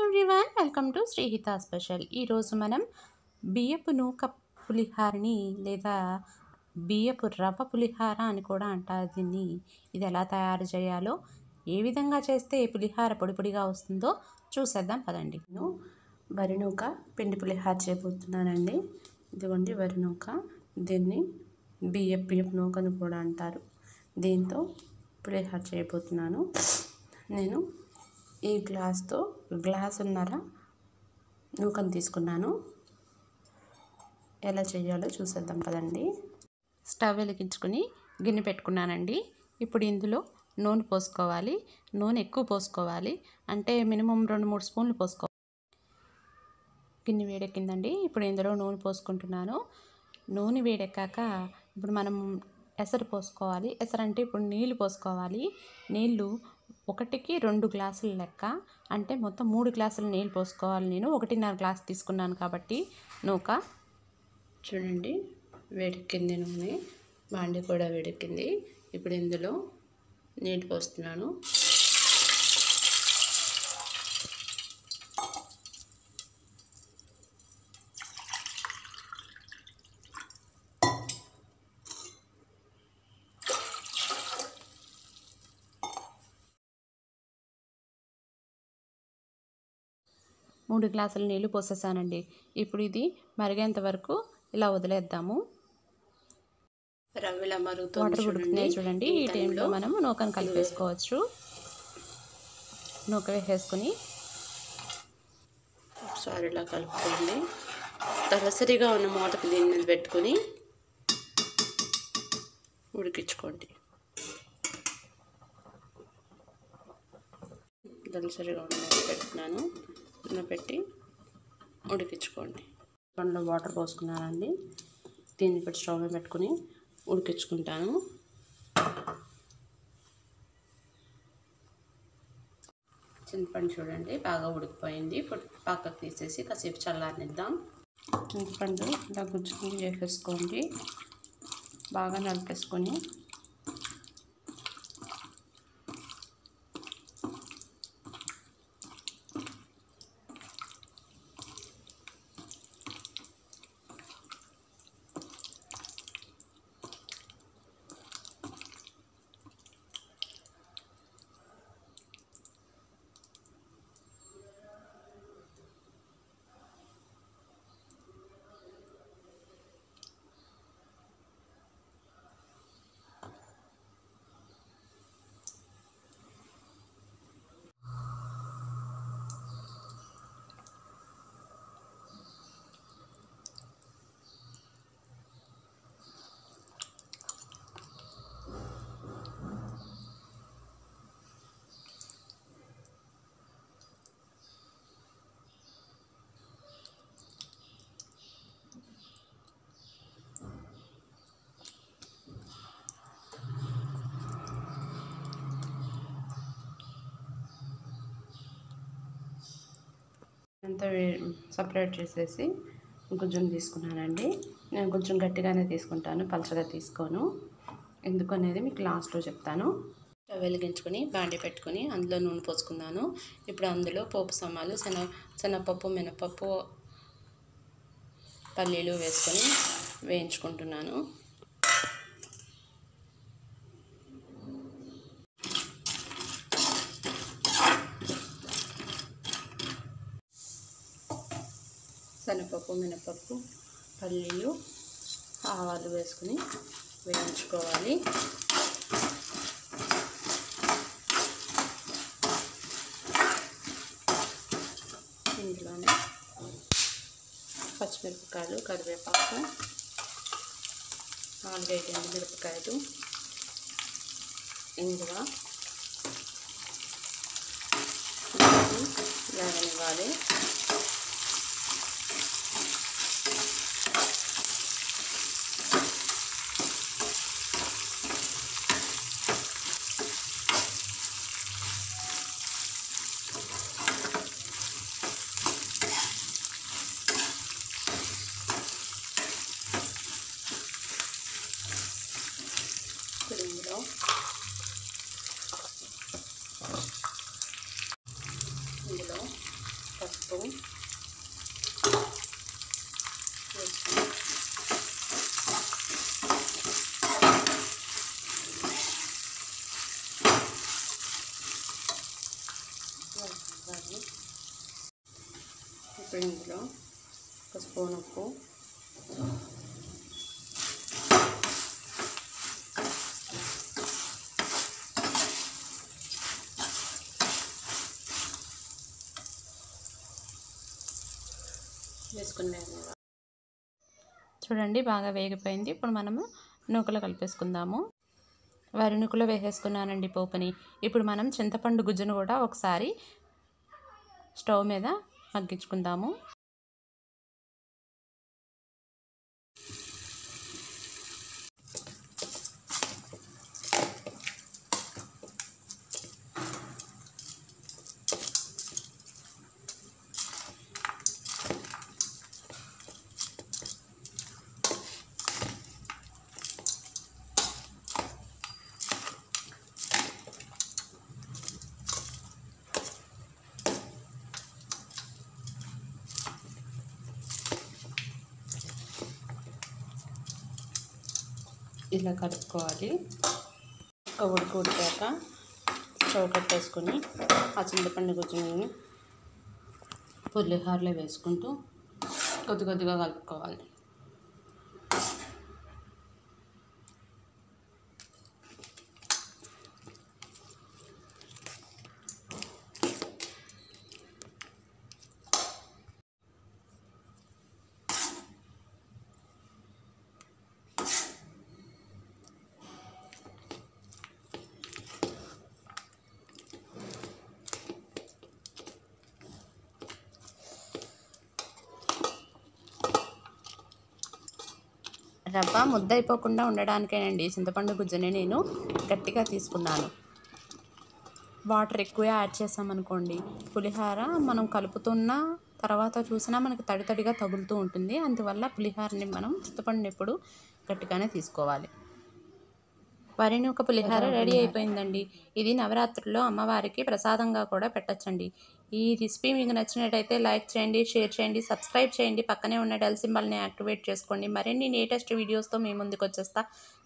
everyone welcome to Srihitha special ఈరోజు మనం బియ్యపు నూక పులిహారని లేదా బియ్యపు రవ్వ పులిహార అని కూడా అంటారు దీన్ని ఇది ఎలా తయారు చేయాలో ఏ విధంగా చేస్తే పులిహార పొడి పొడిగా వస్తుందో చూసేద్దాం పదండి నేను వరి నూక పిండి పులిహార చేయబోతున్నానండి ఇదిగోండి వరి నూక దీన్ని బియ్యపు బియ్యపు నూకను కూడా అంటారు దీంతో పులిహార చేయబోతున్నాను నేను ఈ గ్లాస్తో గ్లాసున్నర నూకను తీసుకున్నాను ఎలా చేయాలో చూసేద్దాం కదండి స్టవ్ వెలిగించుకుని గిన్నె పెట్టుకున్నానండి ఇప్పుడు ఇందులో నూనె పోసుకోవాలి నూనె ఎక్కువ పోసుకోవాలి అంటే మినిమం రెండు మూడు స్పూన్లు పోసుకోవాలి గిన్నె వేడెక్కిందండి ఇప్పుడు ఇందులో నూనె పోసుకుంటున్నాను నూనె వేడెక్కాక ఇప్పుడు మనం ఎసరు పోసుకోవాలి ఎసరు అంటే ఇప్పుడు నీళ్లు పోసుకోవాలి నీళ్లు ఒకటికి రెండు గ్లాసులు లెక్క అంటే మొత్తం మూడు గ్లాసులు నీళ్ళు పోసుకోవాలి నేను ఒకటిన్నర గ్లాస్ తీసుకున్నాను కాబట్టి నూక చూడండి వేడెక్కింది నూనె బాండి కూడా వేడెక్కింది ఇప్పుడు ఇందులో నీళ్ళు పోస్తున్నాను మూడు గ్లాసుల నీళ్లు పోసేసానండి ఇప్పుడు ఇది మరిగేంత వరకు ఇలా వదిలేద్దాము రవ్వ ఇలా మరుగుతుంది వాటర్ ఉడుకుతున్నాయి చూడండి ఈ టైంలో మనం నూకను కలిపేసుకోవచ్చు నూక వేసేసుకుని ఒకసారి ఇలా కలుపుకోండి తలసరిగా ఉన్న మూతకు దీని మీద పెట్టుకుని ఉడికించుకోండి దలసరిగా ఉన్న మూత పెడుతున్నాను నూనె పెట్టి ఉడికించుకోండి పండ్లో వాటర్ పోసుకున్నానండి దీన్ని ఇప్పుడు స్టవ్ మీద పెట్టుకుని ఉడికించుకుంటాను చింతపండు చూడండి బాగా ఉడికిపోయింది ఇప్పుడు పక్కకు తీసేసి కాసేపు చల్లారనిద్దాం చింతపండు ఇలా గుజ్జుకుని చేసేసుకోండి బాగా నలిపేసుకొని అంతా సపరేట్ చేసేసి గుజ్జును తీసుకున్నానండి నేను కొంచెం గట్టిగానే తీసుకుంటాను పలచగా తీసుకోను ఎందుకు అనేది మీకు లాస్ట్లో చెప్తాను స్టవ్ వెలిగించుకొని బాండి పెట్టుకొని అందులో నూనె పోసుకున్నాను ఇప్పుడు అందులో పోపు సమాలు శన శనగపప్పు మినపప్పు పల్లీలు వేసుకొని వేయించుకుంటున్నాను శనగపప్పు మినపప్పు పల్లీలు ఆవాలు వేసుకుని వేయించుకోవాలి ఇందులోనే పచ్చిమిరపకాయలు కరివేపాకు నాలుగైదు ఎండు మిరపకాయలు ఇంగువ వేగనివ్వాలి ఇప్పుడు ఇందులో ఇందులో ఇప్పుడు ఇందులో ఒక స్పూన్ ఉప్పు వేసుకున్నాను చూడండి బాగా వేగిపోయింది ఇప్పుడు మనము నూకలు కలిపేసుకుందాము వరి నూకలు వేసేసుకున్నానండి పోపుని ఇప్పుడు మనం చింతపండు గుజ్జును కూడా ఒకసారి స్టవ్ మీద మగ్గించుకుందాము ఇలా కలుపుకోవాలి ఒక ఉడికి ఉడికాక స్టవ్ కట్టేసుకొని ఆ చింతపండు గుజ్జుని పులిహోరలో వేసుకుంటూ కొద్ది కొద్దిగా కలుపుకోవాలి రవ్వ ముద్ద అయిపోకుండా ఉండడానికేనండి చింతపండు గుజ్జుని నేను గట్టిగా తీసుకున్నాను వాటర్ ఎక్కువ యాడ్ చేసామనుకోండి పులిహార మనం కలుపుతున్న తర్వాత చూసినా మనకి తడి తడిగా తగులుతూ ఉంటుంది అందువల్ల పులిహారని మనం చింతపండుని ఎప్పుడు గట్టిగానే తీసుకోవాలి వరి నూక పులిహార రెడీ అయిపోయిందండి ఇది నవరాత్రుల్లో అమ్మవారికి ప్రసాదంగా కూడా పెట్టచ్చండి ఈ రెసిపీ మీకు నచ్చినట్టయితే లైక్ చేయండి షేర్ చేయండి సబ్స్క్రైబ్ చేయండి పక్కనే ఉన్న డెల్ సింబల్ని యాక్టివేట్ చేసుకోండి మరిన్ని లేటెస్ట్ వీడియోస్తో మీ ముందుకు వచ్చేస్తా